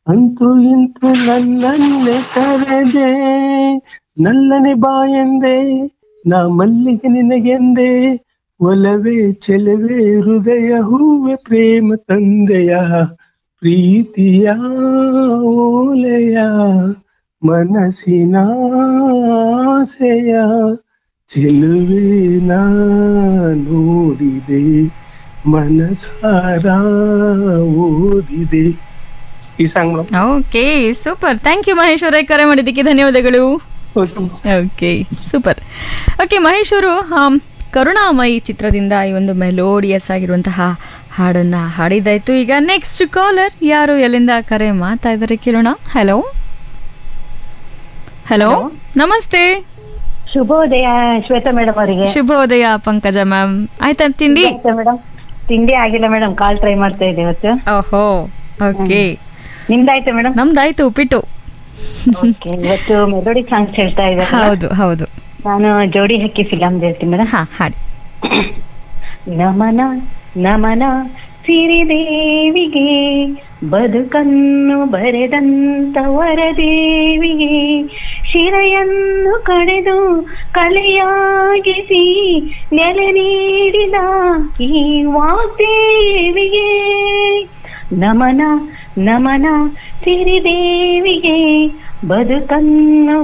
ಅಂತೂ ಇಂತೂ ನನ್ನನ್ನೇ ಕರೆದೆ ನಲ್ಲನೆ ಬಾಯೆಂದೆ ನಾ ಮಲ್ಲಿಗೆ ನಿನಗೆಂದೆ ಒಲವೇ ಚೆಲುವೆ ಹೃದಯ ಹೂವೆ ಪ್ರೇಮ ತಂದೆಯ ಪ್ರೀತಿಯ ಓಲೆಯ ಮನಸ್ಸಿನ ಆಸೆಯ ಚೆಲುವೆ ನಾ ನೋಡಿದೆ ಮನಸಾರ ಓದಿದೆ ಈ song madam okay super thank you Mahesh ಅವರೇ ಕರೆ ಮಾಡಿದ್ದಕ್ಕೆ ಧನ್ಯವಾದಗಳು ಓಕೆ ಸೂಪರ್ ಓಕೆ ಮಹೇಶ್ ಅವರು ಆಮ್, ಕರುಣಾಮಯಿ ಚಿತ್ರದಿಂದ ಈ ಒಂದು ಮೆಲೋಡಿಯಸ್ ಆಗಿರುವಂತಹ ಹಾಡನ್ನ ಹಾಡಿದಾಯ್ತು ಈಗ ನೆಕ್ಸ್ಟ್ ಕಾಲರ್ ಯಾರು ಎಲ್ಲಿಂದ ಕರೆ ಮಾಡ್ತಾ ಇದ್ದಾರೆ ಕೇಳೋಣ ಹಲೋ ಹಲೋ ನಮಸ್ತೆ ಶುಭೋದಯ ಶ್ವೇತಾ ಮೇಡಮ್ ಅವರಿಗೆ ಶುಭೋದಯ ಪಂಕಜ ಮ್ಯಾಮ್ ಆಯ್ತಾ ತಿಂಡಿ ಮೇಡಮ್ ತಿಂಡಿ ಆಗಿಲ್ಲ ಮೇಡಮ್ ಕಾಲ್ ಟ್ರೈ ಮಾಡ್ತಾ ಇದ್ದೆ ಇವತ್ತು ಓಹೋ ಓಕೆ ನಿಮ್ದಾಯ್ತಾ ಮೇಡಮ್ ನಮ್ದಾಯ್ತು ಉಪ್ಪಿಟ್ಟು ಓಕೆ ಇವತ್ತು ಮೆಲೋಡಿ ಸಾಂಗ್ಸ್ ಹೇಳ್ತಾ ಇದ್ದಾರೆ ಹೌದು ಹೌದು ನಾನು ಜೋಡಿ ಹಕ್ಕಿ ಫಿಲಮ್ ಹೇಳ್ತೀನಿ ಮೇಡಮ್ ಹಾ ಹಾಡಿ ನಮನ ನಮನ ಸಿರಿದೇವಿಗೆ ಬದುಕನ್ನು ಬರೆದಂತ ವರದೇವಿಗೆ ಶಿರೆಯನ್ನು ಕಡೆದು ಕಲೆಯಾಗಿಸಿ ನೆಲೆ ನೀಡಿದ ಈ ವಾಗ್ದೇವಿಗೆ ನಮನ ನಮನ ಸಿರಿದೇವಿಗೆ ಬದುಕನ್ನು